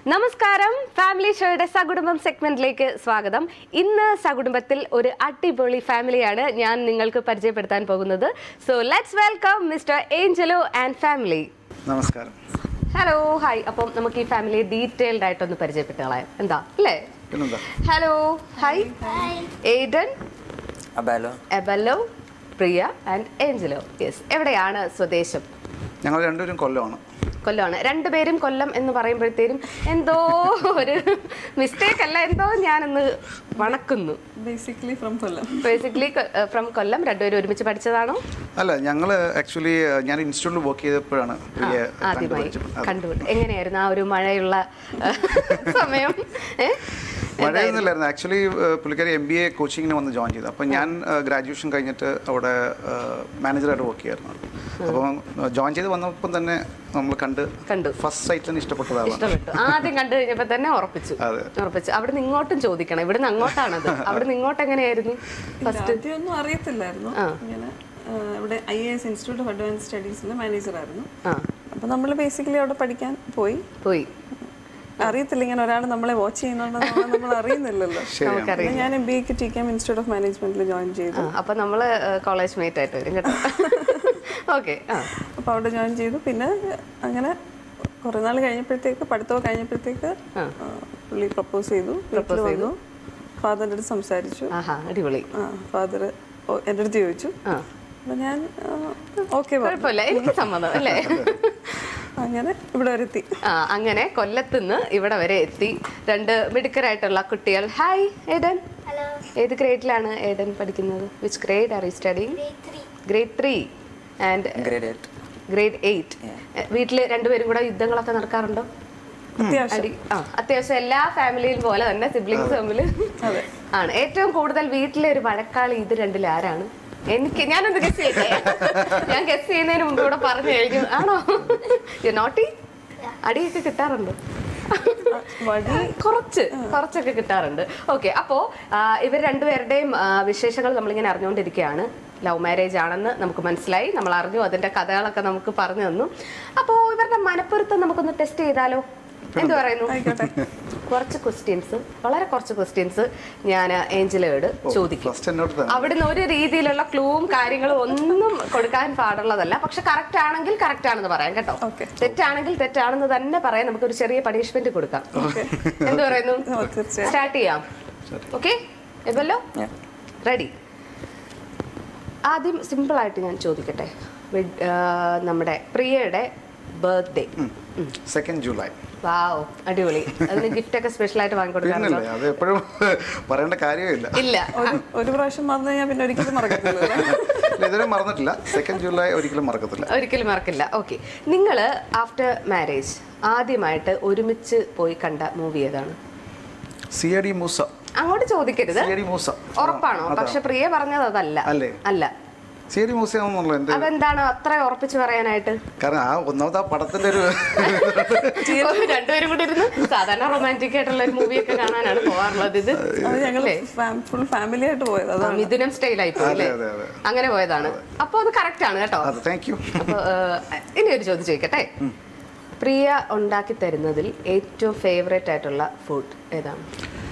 നമസ്കാരം ഫാമിലി ഷോയുടെ സകുടുംബം സെഗ്മെന്റിലേക്ക് സ്വാഗതം ഇന്ന് സകുടുംബത്തിൽ ഒരു അടിപൊളി ഫാമിലിയാണ് ഞാൻ നിങ്ങൾക്ക് പരിചയപ്പെടുത്താൻ പോകുന്നത് so let's welcome mister Angelo and family നമസ്കാരം ഹലോ ഹായ് അപ്പം നമുക്ക് ഈ ഫാമിലിയെ ഡീറ്റെയിൽഡ് ആയിട്ടൊന്ന് പരിചയപ്പെട്ട് കളയാം എന്താ അല്ലേ പിന്നെന്താ ഹലോ ഹായ് എയ്ഡൻ അബാലോ എബല്ലോ പ്രിയ ആൻഡ് ഏഞ്ചലോ യെസ് എവിടെയാണ് സ്വദേശം ഞങ്ങൾ രണ്ടുപേരും കൊല്ലമാണ് കൊല്ലമാണ് രണ്ടുപേരും കൊല്ലം എന്ന് പറയുമ്പോഴത്തേനും എന്തോ ഒരു മിസ്റ്റേക്ക് അല്ല എന്തോ ഞാനൊന്ന് വണക്കുന്നു basically from Kollam basically from Kollam രണ്ടുപേരും ഒരുമിച്ച് പഠിച്ചതാണോ അല്ല ഞങ്ങൾ ആക്ച്വലി ഞാൻ ഇൻസ്റ്റിറ്റ്യൂട്ടിൽ വർക്ക് ചെയ്തപ്പോഴാണ് പ്രിയ ആദ്യമായി കണ്ടുപിടിച്ചത് അതെ. കണ്ടുപിടി എങ്ങനെയായിരുന്നു ആ ഒരു മഴയുള്ള സമയം ഏ? മഴയൊന്നുമില്ലായിരുന്നു ആക്ച്വലി പുള്ളിക്കാരി എം ബി എ കോച്ചിങ്ങിന് വന്ന് ജോയിൻ ചെയ്തു അപ്പം ഞാൻ ഗ്രാജുവേഷൻ കഴിഞ്ഞിട്ട് അവിടെ മാനേജറായിട്ട് വർക്ക് ചെയ്യായിരുന്നു അപ്പം ജോയിൻ ചെയ്ത് വന്നപ്പം തന്നെ നമ്മൾ കണ്ട് കണ്ടു ഫസ്റ്റ് സൈറ്റിൽ തന്നെ ഇഷ്ടപ്പെട്ടതാണ് ഇഷ്ടപ്പെട്ടു ആദ്യം കണ്ടു കഴിഞ്ഞപ്പോ തന്നെ ഉറപ്പിച്ചു അതെ. ഉറപ്പിച്ചു അവിടുന്ന് ഇങ്ങോട്ടും ചോദിക്കണം ഇവിടുന്ന് അങ്ങോട്ടാണത് അവിടുന്ന് ഇങ്ങോട്ട് എങ്ങനെയായിരുന്നു ഫസ്റ്റ് ആദ്യമൊന്നും അറിയത്തില്ലായിരുന്നു ആ. ഇങ്ങനെ ആ, ഇവിടെ I A S institute of advance സ്റ്റഡീസിന്റെ മാനേജറായിരുന്നു ആ അപ്പോൾ നമ്മൾ ബേസിക്കലി അവിടെ പഠിക്കാൻ പോയി പോയി അറിയത്തില്ല ഇങ്ങനെ ഒരാൾ നമ്മളെ വാച്ച് ചെയ്യുന്നുണ്ടെന്ന് നമ്മൾ അറിയുന്നില്ലല്ലോ ശരിയാണ് പിന്നെ ഞാൻ എം ബി എക്ക് ടി കെ ഇൻസ്റ്റിറ്റ്യൂട്ട് ഓഫ് മാനേജ്മെന്റിൽ ജോയിൻ ചെയ്തു ആ, അപ്പൊ നമ്മള് കോളേജ് മേറ്റ് ആയിട്ട് വരും കേട്ടോ ഓക്കെ ആ അപ്പോൾ അവിടെ ജോയിൻ ചെയ്തു പിന്നെ അങ്ങനെ കുറേ നാൾ കഴിഞ്ഞപ്പോഴത്തേക്ക് പഠിത്തമൊക്കെ കഴിഞ്ഞപ്പോഴത്തേക്ക് ആ. ആ, പുള്ളി പ്രപ്പോസ് ചെയ്തു വീട്ടിൽ വന്നു ഫാദറിൻ്റെ അടുത്ത് സംസാരിച്ചു ആഹാ അടിപൊളി ആ ഫാദർ എൻ്റെ അടുത്ത് ചോദിച്ചു ആ അപ്പം ഞാൻ ഓക്കെ പറഞ്ഞു കുഴപ്പമില്ല എനിക്ക് സമ്മതം അല്ലേ അങ്ങനെ ഇവിടെ വരെ എത്തി ആ അങ്ങനെ കൊല്ലത്തുനിന്ന് ഇവിടെ വരെ എത്തി രണ്ട് മിടുക്കരായിട്ടുള്ള കുട്ടികൾ ഹായ് ഏഡൻ Hello, ഏത് ഗ്രേഡിലാണ് ഏഡൻ പഠിക്കുന്നത് which grade are you studying grade three. Grade three and grade eight grade eight വീട്ടിൽ രണ്ടുപേരും കൂടെ യുദ്ധങ്ങളൊക്കെ നടക്കാറുണ്ടോ അത്യാവശ്യം അടി ആ അത്യാവശ്യം എല്ലാ ഫാമിലിയിലും പോലെ തന്നെ സിബ്ലിങ്സ് തമ്മിൽ ആണ് ഏറ്റവും കൂടുതൽ വീട്ടിലെ ഒരു വഴക്കാളി ഇത് രണ്ടിൽ ആരാണ് എനിക്ക് ഞാനൊന്ന് ഗസ് ചെയ്യട്ടെ ഞാൻ ഗസ് ചെയ്യുന്നതിന് മുമ്പ് ഇവിടെ പറഞ്ഞു കഴിഞ്ഞു ആണോ യു നോട്ടി അടിയൊക്കെ കിട്ടാറുണ്ടോ വഴി കുറച്ച് കുറച്ചൊക്കെ കിട്ടാറുണ്ട് ഓക്കെ അപ്പോ ആ, ഇവർ രണ്ടുപേരുടെയും ആ, വിശേഷങ്ങൾ നമ്മളിങ്ങനെ അറിഞ്ഞുകൊണ്ടിരിക്കുകയാണ് ലവ് മാരേജ് ആണെന്ന് നമുക്ക് മനസ്സിലായി നമ്മൾ അറിഞ്ഞു അതിന്റെ കഥകളൊക്കെ നമുക്ക് പറഞ്ഞു തന്നു അപ്പോൾ ഇവരുടെ മനപ്പൊരുത്തം നമുക്കൊന്ന് ടെസ്റ്റ് ചെയ്താലോ എന്ത് പറയുന്നു കുറച്ച് ക്വസ്റ്റ്യൻസ് വളരെ കുറച്ച് ക്വസ്റ്റ്യൻസ് ഞാൻ ഏഞ്ചലോട് ചോദിക്കും ഫസ്റ്റ് എന്നോട് തന്നെ അവിടുന്ന് ഒരു രീതിയിലുള്ള ക്ലൂവും കാര്യങ്ങളും ഒന്നും കൊടുക്കാൻ പാടുള്ളതല്ല പക്ഷെ കറക്റ്റ് ആണെങ്കിൽ കറക്റ്റ് ആണെന്ന് പറയാം കേട്ടോ Okay. തെറ്റാണെങ്കിൽ തെറ്റാണെന്ന് തന്നെ പറയാം നമുക്ക് ഒരു ചെറിയ പണിഷ്മെന്റ് കൊടുക്കാം എന്ത് പറയുന്നു ഓ, തീർച്ചയായും. സ്റ്റാർട്ട് ചെയ്യാം ഓക്കെ എബല്ലോ റെഡി ആദ്യം സിമ്പിൾ ആയിട്ട് ഞാൻ ചോദിക്കട്ടെ വെ- ആ, നമ്മുടെ പ്രിയയുടെ ബർത്ത്ഡേ സെക്കൻഡ് ജൂലൈ വാവ് അടിപൊളി അതിന് ഗിഫ്റ്റ് ഒക്കെ സ്പെഷ്യൽ ആയിട്ട് വാങ്ങിക്കൊടുക്കാറുണ്ടോ പിന്നല്ലേ അത് എപ്പോഴും പറയേണ്ട കാര്യമില്ല ഇല്ല ഒരു ഒരു പ്രാവശ്യം മറന്നു കഴിഞ്ഞാൽ പിന്നെ ഒരിക്കലും മറക്കത്തില്ല ഇല്ല, ഇതുവരെ മറന്നിട്ടില്ല സെക്കൻഡ് ജൂലൈ ഒരിക്കലും മറക്കത്തില്ല ഒരിക്കലും മറക്കില്ല ഓക്കെ നിങ്ങൾ ആഫ്റ്റർ മാരേജ് ആദ്യമായിട്ട് ഒരുമിച്ച് പോയി കണ്ട മൂവി ഏതാണ് സി ഐ ഡി മൂസ അങ്ങോട്ട് ചോദിക്കരുത് സി ഐ ഡി മൂസ ഉറപ്പാണോ അതാ. പക്ഷെ പ്രിയ പറഞ്ഞത് അതല്ല അല്ലേ? അല്ല സി ഐ ഡി മൂസ ആണെന്നുള്ളത് എൻ്റെ അതെന്താണ് അത്ര ഉറപ്പിച്ച് പറയാനായിട്ട് കാരണം ആ ഒന്നാമത്തെ ആ പടത്തിന്റെ ഒരു രണ്ടുപേരും കൂടി ഇരുന്ന് സാധാരണ റൊമാൻറ്റിക് ആയിട്ടുള്ള ഒരു മൂവിയൊക്കെ കാണാനാണ് പോകാറുള്ളത് ഇത് അത് ഞങ്ങൾ ഫുൾ ഫാമിലി ആയിട്ട് പോയത് ആ, അതാണ് മിഥുനം സ്റ്റൈലായി പോയി അല്ലേ അതെ, അതെ, അതെ. അങ്ങനെ പോയതാണ് അപ്പൊ അത് കറക്റ്റ് ആണ് കേട്ടോ അത് താങ്ക് യു അപ്പൊ ഏഹ്, ഇനി ഒരു ചോദ്യം ചോദിക്കട്ടെ പ്രിയ ഉണ്ടാക്കി തരുന്നതിൽ ഏറ്റവും ഫേവറേറ്റ് ആയിട്ടുള്ള ഫുഡ് ഏതാണ്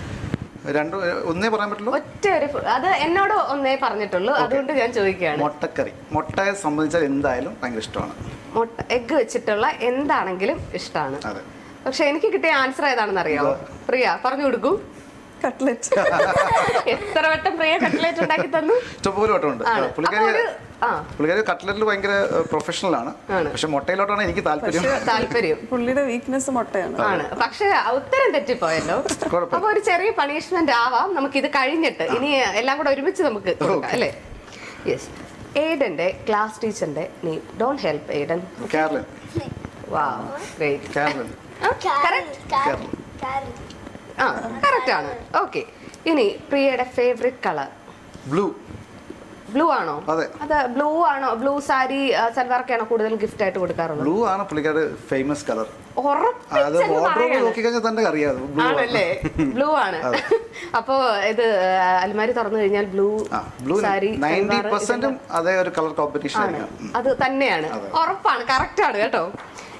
രണ്ടു ഒന്നേ പറയാൻ പറ്റുള്ളൂ ഒറ്റ ഒരു ഫു- അത് എന്നോട് ഒന്നേ പറഞ്ഞിട്ടുള്ളൂ അതുകൊണ്ട് ഞാൻ ചോദിക്കുകയാണ് മുട്ടക്കറി മുട്ടയെ സംബന്ധിച്ചാൽ എന്തായാലും ഭയങ്കര ഇഷ്ടമാണ് മുട്ട എഗ്ഗ് വെച്ചിട്ടുള്ള എന്താണെങ്കിലും ഇഷ്ടമാണ് അതെ പക്ഷെ എനിക്ക് കിട്ടിയ ആൻസർ ഏതാണെന്ന് അറിയാമോ പ്രിയ പറഞ്ഞു കൊടുക്കൂ കട്ട്ലറ്റ് എത്ര വട്ടം പ്രിയ കട്ട്ലേറ്റ് ഉണ്ടാക്കി തന്നു ഇഷ്ടംപോലെ വട്ടമുണ്ട് ആണ്. പുള്ളിക്കാരി അപ്പൊ ഒരു ആ പുള്ളിക്കാരി കട്ട്ലറ്റിൽ ഭയങ്കര പ്രൊഫഷണൽ ആണ് ആണ്. പക്ഷെ മുട്ടയിലോട്ടാണ് എനിക്ക് താല്പര്യം താല്പര്യം പുള്ളിയുടെ വീക്ക്നെസ് മുട്ടയാണ് ആണ് പക്ഷെ ഉത്തരം തെറ്റിപ്പോയല്ലോ കുഴപ്പമില്ല. അപ്പൊ ഒരു ചെറിയ പണിഷ്മെന്റ് ആവാം നമുക്ക് ഇത് കഴിഞ്ഞിട്ട് ഇനി എല്ലാം കൂടെ ഒരുമിച്ച് നമുക്ക് കൊടുക്കാം അല്ലേ യെസ് ഏഡന്റെ ക്ലാസ് ടീച്ചറിന്റെ നെയിം ഡോണ്ട് ഹെൽപ്പ് ഏഡൻ കാരലൻ വാ ഗ്രേറ്റ് കാരലൻ Carol, Carol, Carol. ആ കറക്റ്റ് ആണ് ഓക്കെ ഇനി പ്രിയയുടെ ഫേവറേറ്റ് കളർ ബ്ലൂ ബ്ലൂ ആണോ അതെ. അത് ബ്ലൂ ആണോ ബ്ലൂ സാരി സൽവാർക്കാണോ കൂടുതൽ ഗിഫ്റ്റ് ആയിട്ട് കൊടുക്കാറുള്ളത് ബ്ലൂ ആണ് പുള്ളിക്കാരുടെ ഫേമസ് കളർ അത് ഉറപ്പിച്ചെന്ന് വാർഡ്രോബ് പറയണം. നോക്കിക്കഴിഞ്ഞാൽ തന്നെ അറിയാം ബ്ലൂ ആണല്ലേ ബ്ലൂ ആണ് അപ്പോ ഇത് ആ, അൽമാരി തുറന്നു കഴിഞ്ഞാൽ ബ്ലൂ ആ ബ്ലൂ സാരി നയൻറ്റി സൽവാർ പെർസെന്റും അതേ ഒരു കളർ കോമ്പറ്റീഷൻ ആണ് ആയിരിക്കും അത് തന്നെയാണ് അതെ. ഉറപ്പാണ് കറക്റ്റ് ആണ് കേട്ടോ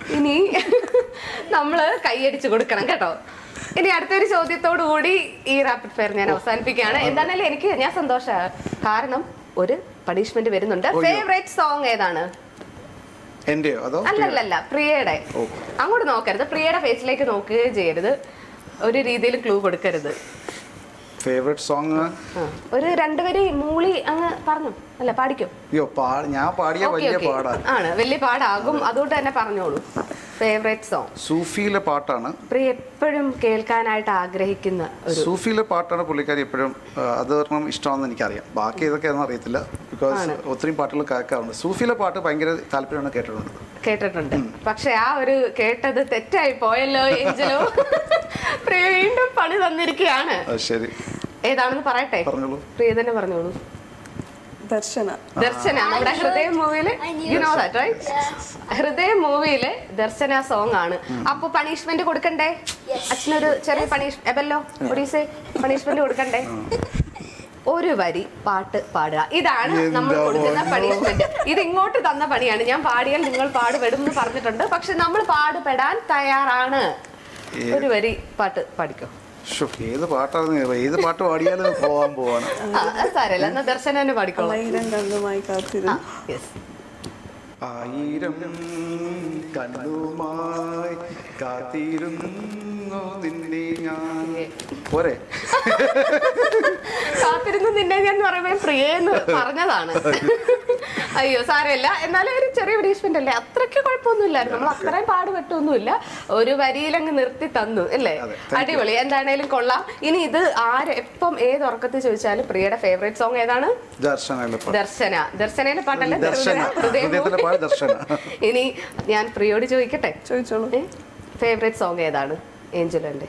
ഇനി നമ്മള് കൈയടിച്ചു കൊടുക്കണം കേട്ടോ ഇനി അടുത്തൊരു ചോദ്യത്തോടു കൂടി ഈ റാപ്പിഡ് ഫയർ ഞാൻ അവസാനിപ്പിക്കുകയാണ് എന്താണേലും എനിക്ക് ഞാൻ സന്തോഷമാണ് കാരണം ഒരു പണിഷ്മെന്റ് വരുന്നുണ്ട് ഫേവറേറ്റ് സോങ് ഏതാണ് എന്റെയോ അതോ അല്ലല്ലല്ല പ്രിയയുടെ ഓ. അങ്ങോട്ട് നോക്കരുത് പ്രിയയുടെ ഫേസിലേക്ക് നോക്കുകയും ചെയ്യരുത് ഒരു രീതിയിൽ ക്ലൂ കൊടുക്കരുത് ഫേവറേറ്റ് സോങ് ആ. ഒരു രണ്ടുപേര് മൂളി അങ്ങ് പറഞ്ഞു അല്ല പാടിക്കോ അയ്യോ പാ ഞാൻ പാടിയ ഓക്കെ വലിയ ഓക്കെ പാടാണ് ആണ് വലിയ പാടാകും അതുകൊണ്ട് തന്നെ പറഞ്ഞോളൂ ഫേവറേറ്റ് സോങ് സൂഫിയിലെ പാട്ടാണ് പ്രിയ എപ്പോഴും കേൾക്കാനായിട്ട് ആഗ്രഹിക്കുന്ന ഒരു സൂഫിയിലെ പാട്ടാണ് പുള്ളിക്കാരി എപ്പോഴും ആ, അത് കാരണം ഇഷ്ടമാണെന്ന് എനിക്കറിയാം ബാക്കി ഏതൊക്കെയാണെന്ന് അറിയത്തില്ല ബിക്കോസ് ഒത്തിരി പാട്ടുകൾ കേൾക്കാറുണ്ട് സൂഫിയിലെ പാട്ട് ഭയങ്കര താല്പര്യമാണ് കേട്ടിട്ടുണ്ട് കേട്ടിട്ടുണ്ട് പക്ഷെ ആ ഒരു കേട്ടത് തെറ്റായി പോയല്ലോ ഏഞ്ചലോ പ്രിയ വീണ്ടും പണി തന്നിരിക്കുകയാണ് അത് ശരി ഏതാണെന്ന് പറയട്ടെ പറഞ്ഞോളൂ പ്രിയ തന്നെ പറഞ്ഞോളൂ ദർശന ദർശന നമ്മുടെ ഹൃദയം മൂവിയില് you know that right Hridayam മൂവിയില് ദർശന സോങ് ആണ് അപ്പൊ പണിഷ്മെന്റ് കൊടുക്കണ്ടേ അച്ഛനൊരു ചെറിയ പണിഷ് എബല്ലോ ഒഡീസെ പണിഷ്മെന്റ് കൊടുക്കണ്ടേ ഒരു വരി പാട്ട് പാടുക ഇതാണ് നമ്മൾ എന്താ കൊടുക്കുന്ന മോനോ? പണിഷ്മെന്റ് ഇത് ഇങ്ങോട്ട് തന്ന പണിയാണ് ഞാൻ പാടിയാൽ നിങ്ങൾ പാടുപെടും എന്ന് പറഞ്ഞിട്ടുണ്ട് പക്ഷെ നമ്മൾ പാടുപെടാൻ തയ്യാറാണ് ഒരു വരി പാട്ട് പാടിക്കോ ശ്ശോ, ഏത് പാട്ടാണ് ഏത് പാട്ട് പാടിയാലും പോവാൻ പോവാണ് ആ അത് സാരല്ല എന്നാ ദർശന തന്നെ പാടിക്കോളാം ആയിരം കണ്ണുമായി കാത്തിരുന്നു യെസ് ആയിരം കണ്ണുമായി കാത്തിരുന്നു നിന്നെ ഞാൻ പോരെ കാത്തിരുന്ന് നിന്നെ ഞാൻ പറയുമ്പോ പ്രിയെന്ന് പറഞ്ഞതാണ് അയ്യോ സാരമില്ല എന്നാലും ഒരു ചെറിയ പണിഷ്മെന്റ് അല്ലേ അത്രയ്ക്ക് കുഴപ്പമൊന്നുമില്ലായിരുന്നു നമ്മൾ അത്രയും പാടുപെട്ടൊന്നുമില്ല ഒരു വരിയിലങ്ങ് നിർത്തി തന്നു അല്ലേ അതെ, thank you. അടിപൊളി എന്താണേലും കൊള്ളാം ഇനി ഇത് ആര് എപ്പം ഏത് ഉറക്കത്തിൽ ചോദിച്ചാലും പ്രിയയുടെ ഫേവറേറ്റ് സോങ് ഏതാണ് ദർശനയിലെ പാട്ട് ദർശന ദർശനയിലെ പാട്ടല്ലേ ദർശന ഹൃദയം ഹൃദയത്തിലെ പാട്ട് ദർശന ഇനി ഞാൻ പ്രിയോട് ചോദിക്കട്ടെ ചോദിച്ചോളൂ ഫേവറേറ്റ് സോങ് ഏതാണ് ഏഞ്ചലോന്റെ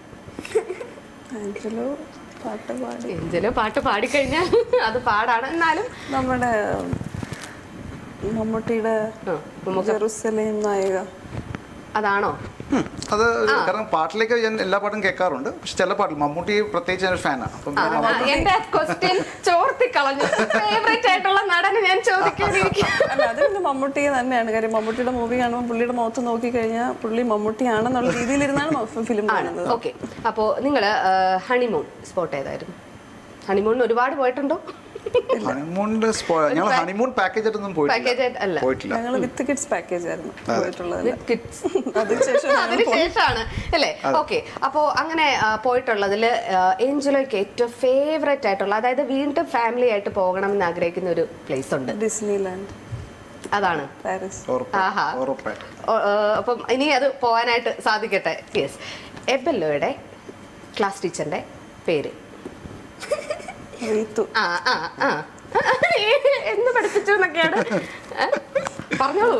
ആഞ്ചലോ പാട്ട് പാടി ഏഞ്ചലോ പാട്ട് പാടിക്കഴിഞ്ഞാൽ അത് പാടാണ് എന്നാലും നമ്മുടെ മമ്മൂട്ടിയുടെ ആ, നമുക്ക് ജെറുസലേം നായക അതാണോ ഉം. അത് കാരണം പാട്ടിലേക്ക് ഞാൻ എല്ലാ പാട്ടും കേൾക്കാറുണ്ട് പക്ഷെ ചില പാട്ടിൽ മമ്മൂട്ടി പ്രത്യേകിച്ച് ഞാൻ ഫാനാണ് അപ്പം ആ, ആ, എന്റെ ക്വസ്റ്റ്യൻ ചോർത്തി കളഞ്ഞു ഫേവറേറ്റ് ആയിട്ടുള്ള നടന് ഞാൻ ചോദിക്കാനിരിക്കും അല്ല അത് പിന്നെ മമ്മൂട്ടിയെ തന്നെയാണ് കാര്യം മമ്മൂട്ടിയുടെ മൂവി കാണുമ്പോൾ പുള്ളിയുടെ മുഖത്ത് നോക്കി കഴിഞ്ഞാൽ പുള്ളി മമ്മൂട്ടിയാണെന്നുള്ള രീതിയിലിരുന്നാണ് ഫിലിം കാണുന്നത് ഓക്കെ അപ്പോ നിങ്ങള് ഹണിമൂൺ സ്പോട്ട് ഏതായിരുന്നു ഹണിമൂണിന് ഒരുപാട് പോയിട്ടുണ്ടോ ഹണിമൂണിന്റെ ഞങ്ങൾ ഹണിമൂൺ പാക്കേജ് ആയിട്ടൊന്നും പോയിട്ടില്ല പാക്കേജ് അല്ല പോയിട്ടില്ല ഞങ്ങൾ വിത്ത് കിഡ്സ് പാക്കേജ് ആയിരുന്നു പോയിട്ടുള്ളത് With kids. അതിനുശേഷം ഞങ്ങൾ അതിനുശേഷമാണ് അല്ലേ ഓക്കെ അപ്പോ അങ്ങനെ ആ, പോയിട്ടുള്ളതിൽ ഏഞ്ചലോയ്ക്ക് ഏറ്റവും ഫേവറേറ്റ് ആയിട്ടുള്ള അതായത് വീണ്ടും ഫാമിലി ആയിട്ട് പോകണം എന്ന് ആഗ്രഹിക്കുന്ന ഒരു പ്ലേസ് ഉണ്ട് ഡിസ്നി ലാൻഡ് അതാണ് പാരീസ് ആഹാ. ഉറപ്പായിട്ടും ഉറപ്പായിട്ടും ഓ, ഏ, അപ്പം ഇനി അത് പോകാനായിട്ട് സാധിക്കട്ടെ യെസ് എബല്ലോയുടെ ക്ലാസ് ടീച്ചറിന്റെ പേര് റീത്തു ആ ആ ആ എന്ന് പഠിപ്പിച്ചു എന്നൊക്കെയാണ് ഏ? പറഞ്ഞോളൂ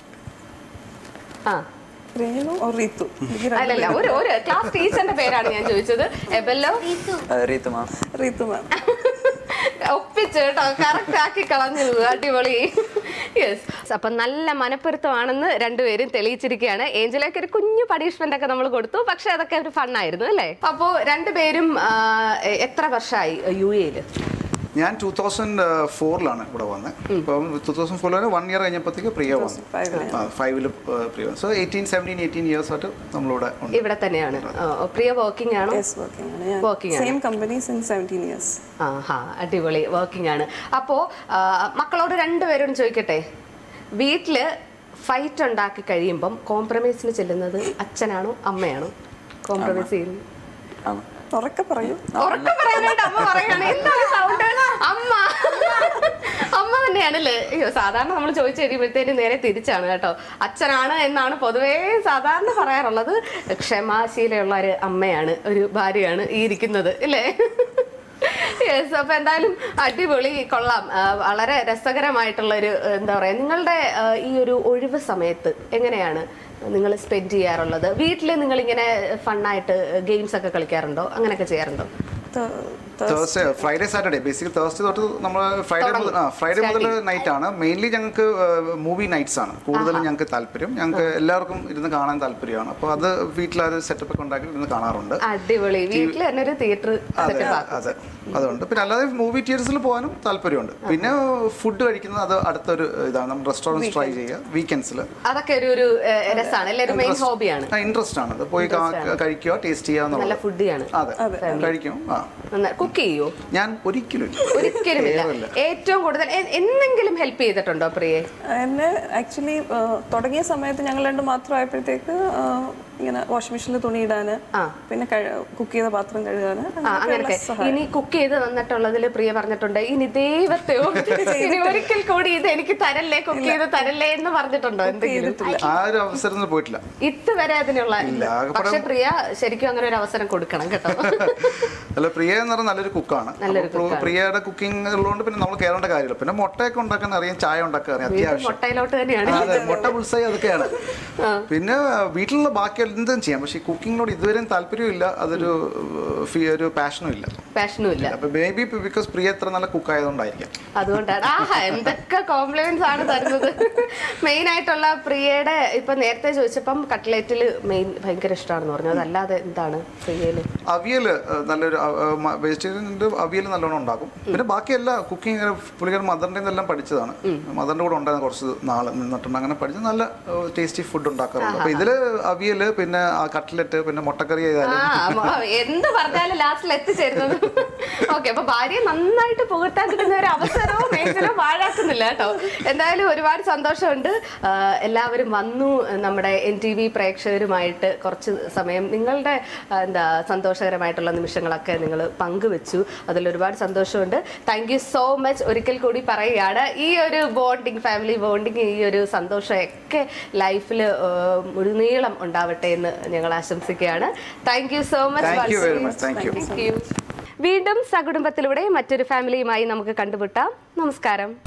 ആ രേണു ഓ റീത്തു എനിക്ക് രണ്ട് അല്ലല്ല ഒരു ഒരു ക്ലാസ് ടീച്ചറിന്റെ പേരാണ് ഞാൻ ചോദിച്ചത് എബല്ലോ റീത്ത് മാം റീത്തു മാം ഒപ്പിച്ച് കേട്ടോ കറക്റ്റ് ആക്കി കളഞ്ഞു അടിപൊളി യെസ് അപ്പൊ നല്ല മനപ്പൊരുത്തമാണെന്ന് രണ്ടുപേരും തെളിയിച്ചിരിക്കുകയാണ് ഏഞ്ചലേക്ക് ഒരു കുഞ്ഞു പണിഷ്മെന്റ് ഒക്കെ നമ്മൾ കൊടുത്തു പക്ഷെ അതൊക്കെ ഒരു ഫണ്ണായിരുന്നു അല്ലേ അപ്പോ രണ്ടുപേരും ആ, എത്ര വർഷമായി യു എയില് ഞാൻ ടൂ തൗസൻഡ് ഫോറിലാണ് ഇവിടെ വന്നത് അപ്പം ടൂ തൗസൻഡ് ഫോറിൽ വൺ ഇയർ കഴിഞ്ഞപ്പോഴത്തേക്ക് പ്രിയ വന്നു ഫൈവിലാണ് ഫൈവില് പ്രിയ വന്നു so eighteen seventeen eighteen years ആയിട്ട് നമ്മളിവിടെ ഉണ്ട് ഇവിടെ തന്നെയാണ് ആ, പ്രിയ വർക്കിംഗ് ആണോ യെസ് വർക്കിംഗ് ആണ് ഞാൻ Working ആണ്. Same company since seventeen years ആഹാ അടിപൊളി വർക്കിംഗ് ആണ് അപ്പോ ആ, മക്കളോട് രണ്ടുപേരോടും ചോദിക്കട്ടെ വീട്ടില് ഫൈറ്റ് ഉണ്ടാക്കി കഴിയുമ്പം കോംപ്രമൈസിന് ചെല്ലുന്നത് അച്ഛനാണോ അമ്മയാണോ കോംപ്രമൈസ് ചെയ്യുന്നത് ഉറക്കെ പറയൂ ഉറക്കെ പറയാനായിട്ട് അമ്മ പറയാണ് എന്താണ് സൗണ്ട് അമ്മ അമ്മ തന്നെയാണല്ലേ അയ്യോ സാധാരണ നമ്മൾ ചോദിച്ചു കഴിയുമ്പോഴത്തേനും നേരെ തിരിച്ചാണ് കേട്ടോ അച്ഛനാണ് എന്നാണ് പൊതുവേ സാധാരണ പറയാറുള്ളത് ക്ഷമാശീലയുള്ള ഒരു അമ്മയാണ് ഒരു ഭാര്യയാണ് ഈ ഇരിക്കുന്നത് ഇല്ലേ യെസ് അപ്പൊ എന്തായാലും അടിപൊളി കൊള്ളാം ആ, വളരെ രസകരമായിട്ടുള്ള ഒരു എന്താ പറയാ നിങ്ങളുടെ ആ, ഈ ഒരു ഒഴിവ് സമയത്ത് എങ്ങനെയാണ് നിങ്ങൾ സ്പെൻഡ് ചെയ്യാറുള്ളത് വീട്ടിൽ നിങ്ങൾ ഇങ്ങനെ ഫണ്ണായിട്ട് ഗെയിംസ് ഒക്കെ കളിക്കാറുണ്ടോ അങ്ങനെയൊക്കെ ചെയ്യാറുണ്ടോ ത- Thursday Friday Saturday basically Thursday തൊട്ട് നമ്മൾ ഫ്രൈഡേ മുതൽ ആ ഫ്രൈഡേ മുതൽ നൈറ്റ് ആണ് മെയിൻലി ഞങ്ങൾക്ക് മൂവി നൈറ്റ്സ് ആണ് കൂടുതലും ഞങ്ങൾക്ക് താല്പര്യം ഞങ്ങൾക്ക് എല്ലാവർക്കും ഇരുന്ന് കാണാൻ താല്പര്യമാണ് അപ്പോൾ അത് വീട്ടിൽ അത് സെറ്റപ്പ് ഒക്കെ ഉണ്ടാക്കി ഇരുന്ന് കാണാറുണ്ട് അടിപൊളി വീട്ടിൽ തന്നെ ഒരു തിയേറ്റർ അതെ അതെ അതുകൊണ്ട് പിന്നെ അല്ലാതെ മൂവി തിയേറ്റേഴ്സിൽ പോകാനും താല്പര്യമുണ്ട് പിന്നെ ഫുഡ് കഴിക്കുന്നത് അത് അടുത്തൊരു ഇതാണ് നമ്മൾ റെസ്റ്റോറൻറ്റ് ട്രൈ ചെയ്യുക വീക്കെൻഡ്സിൽ അതൊക്കെ ഒരു ഒരു ഏഹ്, രസാണ് അല്ലെ ഒരു മെയിൻ ഹോബിയാണ് ഇൻട്രസ്റ്റ് ആണ് അത് പോയി കാ- കഴിക്കുക ടേസ്റ്റ് ചെയ്യുക നല്ല എന്നുള്ളത് ഫുഡിയാണ് അതെ കഴിക്കും ആ കുക്ക് ചെയ്യോ ഞാൻ ഒരിക്കലും ഇല്ല. ഒരിക്കലുമില്ല കേറില്ല. ഏറ്റവും കൂടുതൽ എ- എന്തെങ്കിലും ഹെൽപ്പ് ചെയ്തിട്ടുണ്ടോ പ്രിയെ എന്നെ ആക്ച്വലി തുടങ്ങിയ സമയത്ത് ഞങ്ങൾ രണ്ട് മാത്രമായപ്പോഴത്തേക്ക് ആ, ഇങ്ങനെ വാഷിംഗ് മെഷീനിൽ തുണി ഇടാൻ ആ. പിന്നെ കുക്ക് ചെയ്ത പാത്രം കഴുകാൻ ആ അങ്ങനൊക്കെ ഇനി കുക്ക് ചെയ്ത് തന്നിട്ടുള്ളതിൽ പ്രിയ പറഞ്ഞിട്ടുണ്ട് ഇനി ദൈവത്തെ ഓർത്ത് ഇനി ഒരിക്കൽ കൂടി ഇത് എനിക്ക് തരല്ലേ കുക്ക് ചെയ്ത് തരല്ലേ എന്ന് പറഞ്ഞിട്ടുണ്ടോ എന്തെങ്കിലും ആ ഒരു അവസരത്തിൽ പോയിട്ടില്ല ഇതുവരെ അതിനുള്ള ഇല്ല, ആകെപ്പാടെ- പക്ഷെ പ്രിയ ശരിക്കും അങ്ങനെ ഒരു അവസരം കൊടുക്കണം കേട്ടോ അല്ല പ്രിയ എന്ന് പറഞ്ഞാൽ നല്ലൊരു കുക്കാണ് നല്ലൊരു അപ്പോൾ പ്രിയയുടെ കുക്കിംഗ് ഉള്ളതുകൊണ്ട് പിന്നെ നമ്മൾ കയറേണ്ട കാര്യമില്ല പിന്നെ മുട്ടയൊക്കെ ഉണ്ടാക്കാൻ അറിയാം ചായ ഉണ്ടാക്കാൻ അറിയാം അത്യാവശ്യം മുട്ടയിലോട്ട് തന്നെയാണ് ആ, അതെ മുട്ട പുൾസായി അതൊക്കെയാണ് പിന്നെ വീട്ടിലുള്ള ബാക്കി എന്തും ചെയ്യാം പക്ഷേ ഈ കുക്കിങ്ങിനോട് ഇതുവരെയും താല്പര്യമില്ല അതൊരു ഏഹ്, ഫി- ഒരു പാഷനും ഇല്ല പാഷനും ഇല്ല അപ്പൊ മേ ബി ബിക്കോസ് പ്രിയ എത്ര നല്ല കുക്ക് ആയതുകൊണ്ടായിരിക്കാം അതുകൊണ്ടാണ് ആഹാ എന്തൊക്കെ കോംപ്ലിമെന്റ്സ് ആണ് തരുന്നത് മെയിൻ ആയിട്ടുള്ള പ്രിയയുടെ ഇപ്പൊ നേരത്തെ ചോദിച്ചപ്പം കട്ട്ലേറ്റിൽ മെയിൻ ഭയങ്കര ഇഷ്ടമാണെന്ന് പറഞ്ഞു അതല്ലാതെ എന്താണ് പ്രിയയില് അവിയൽ നല്ലൊരു വെജിറ്റേറിയൻ്റെ അവിയൽ നല്ലോണം ഉണ്ടാക്കും പിന്നെ ബാക്കി എല്ലാ കുക്കിംഗ് പുള്ളിക്കാരൻ മദറിൻ്റെ എല്ലാം പഠിച്ചതാണ് മദറിൻ്റെ കൂടെ ഉണ്ടായിരുന്ന കുറച്ച് നാൾ നിന്നിട്ടുണ്ട് അങ്ങനെ പഠിച്ച് നല്ല ടേസ്റ്റി ഫുഡ് ഉണ്ടാക്കാറുണ്ട് അപ്പൊ ഇതില് അവിയൽ പിന്നെ ആ കട്ട്ലറ്റ് പിന്നെ മുട്ടക്കറി ആ ആയാലും മ- എന്ത് പറഞ്ഞാലും ലാസ്റ്റിൽ എത്തിച്ചേരുന്നത് ഓക്കെ അപ്പൊ ഭാര്യയെ നന്നായിട്ട് പുകഴ്ത്താൻ കിട്ടുന്ന ഒരു അവസരവും മേഖലയും പാഴാക്കുന്നില്ല കേട്ടോ എന്തായാലും ഒരുപാട് സന്തോഷമുണ്ട് ആ, എല്ലാവരും വന്നു നമ്മുടെ എൻ ടി വി പ്രേക്ഷകരുമായിട്ട് കുറച്ച് സമയം നിങ്ങളുടെ ആ, എന്താ സന്തോഷകരമായിട്ടുള്ള നിമിഷങ്ങളൊക്കെ നിങ്ങൾ പങ്കുവെച്ചു അതിൽ ഒരുപാട് സന്തോഷമുണ്ട് താങ്ക് യു സോ മച്ച് ഒരിക്കൽ കൂടി പറയുകയാണ് ഈ ഒരു ബോണ്ടിങ് ഫാമിലി ബോണ്ടിങ് ഈ ഒരു സന്തോഷം ഒക്കെ ലൈഫിൽ മുഴുനീളം ഉണ്ടാവട്ടെ എന്ന് ഞങ്ങൾ ആശംസിക്കുകയാണ് thank you so thank you very much much thank you വീണ്ടും സകുടുംബത്തിലൂടെ മറ്റൊരു ഫാമിലിയുമായി നമുക്ക് കണ്ടുമുട്ടാം നമസ്കാരം